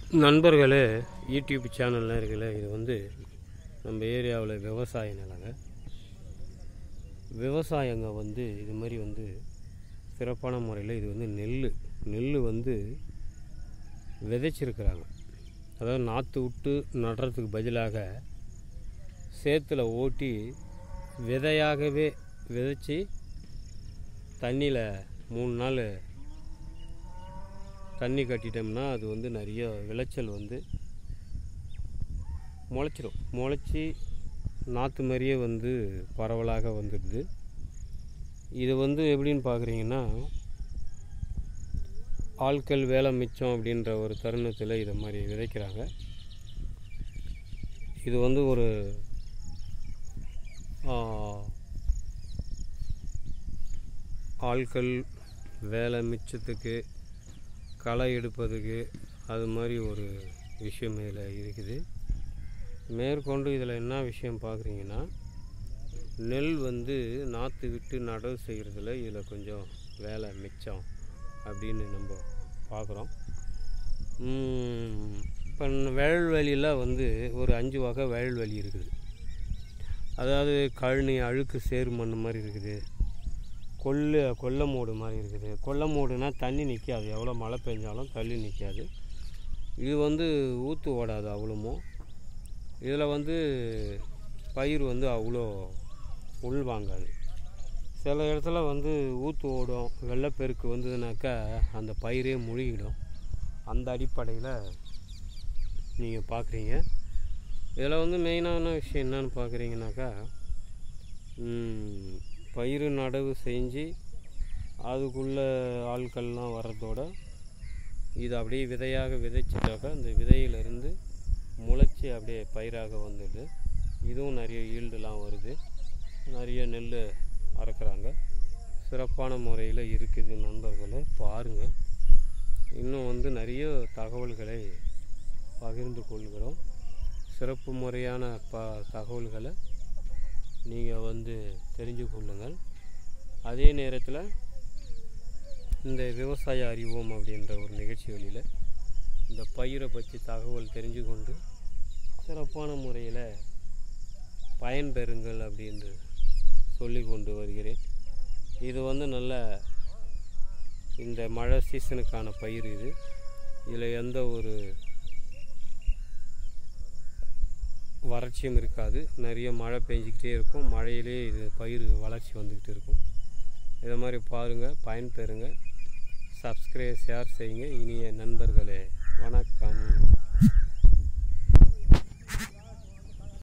நண்பர்களே யூடியூப் சேனல்லாம் இருக்குல்ல இது வந்து நம்ம ஏரியாவில் விவசாய நிலங்க விவசாயங்க வந்து இது மாதிரி வந்து சிறப்பான முறையில் இது வந்து நெல் நெல் வந்து விதைச்சிருக்கிறாங்க அதாவது நாற்று விட்டு நடுறதுக்கு பதிலாக சேத்துல ஓட்டி விதையாகவே விதைச்சி தண்ணியில் மூணு நாள் தண்ணி கட்டிட்டோம்னா அது வந்து நிறைய விளைச்சல் வந்து முளைச்சிரும் முளைச்சி நாற்று மாதிரியே வந்து பரவலாக வந்துடுது இது வந்து எப்படின்னு பார்க்குறீங்கன்னா ஆட்கள் வேலை மிச்சம் அப்படின்ற ஒரு தருணத்தில் இதை மாதிரி விதைக்கிறாங்க இது வந்து ஒரு ஆ, ஆட்கள் வேலை மிச்சத்துக்கு களை எடுப்பதுக்கு அது மாதிரி ஒரு விஷயம் இதில் இருக்குது மேற்கொண்டு இதில் என்ன விஷயம் பார்க்குறீங்கன்னா நெல் வந்து நாற்று விட்டு நடவு செய்கிறதுல இதில் கொஞ்சம் வேலை மிச்சம் அப்படின்னு நம்ம பார்க்குறோம் இப்போ வயல்வெளியில் வந்து ஒரு அஞ்சு வகை வயல்வெளி இருக்குது அதாவது கழனி அழுக்கு சேறு மண் மாதிரி இருக்குது கொள்ளு கொல்லை மூடு மாதிரி இருக்குது கொல்லை மூடுனா தண்ணி நிற்காது எவ்வளோ மழை பெஞ்சாலும் தள்ளி நிற்காது இது வந்து ஊற்று ஓடாது அவ்வளோமோ இதில் வந்து பயிர் வந்து அவ்வளோ உள் வாங்காது சில இடத்துல வந்து ஊற்று ஓடும் வெள்ளப்பெருக்கு வந்ததுனாக்கா அந்த பயிரே முழுகிடும் அந்த அடிப்படையில் நீங்கள் பார்க்குறீங்க இதில் வந்து மெயினான விஷயம் என்னன்னு பார்க்குறீங்கனாக்கா ம், பயிர் நடவு செஞ்சு அதுக்குள்ள ஆட்கள்லாம் வர்றதோட இது அப்படியே விதையாக விதைச்சிட்டாக்கா அந்த விதையிலிருந்து முளைச்சி அப்படியே பயிராக வந்துடுது இதுவும் நிறைய ஈல்டுலாம் வருது நிறைய நெல் அறுக்குறாங்க சிறப்பான முறையில் இருக்குது நண்பர்களே பாருங்கள் இன்னும் வந்து நிறைய தகவல்களை பகிர்ந்து கொள்கிறோம் சிறப்பு முறையான ப தகவல்களை நீங்கள் வந்து தெரிஞ்சு கொள்ளுங்கள் அதே நேரத்தில் இந்த விவசாய அறிவோம் அப்படின்ற ஒரு நிகழ்ச்சிகளில் இந்த பயிரை பற்றி தகவல் தெரிஞ்சு கொண்டு சிறப்பான முறையில் பயன்பெறுங்கள் அப்படின்னு சொல்லி கொண்டு வருகிறேன் இது வந்து நல்ல இந்த மழை சீசனுக்கான பயிர் இது இதில் எந்த ஒரு வறட்சியும் இருக்காது நிறைய மழை பெஞ்சிக்கிட்டே இருக்கும் மழையிலே இது பயிர் வளர்ச்சி வந்துக்கிட்டு இருக்கும் இதை மாதிரி பாருங்கள் பயன்பெறுங்க சப்ஸ்கிரைப் ஷேர் செய்யுங்க இனிய நண்பர்களே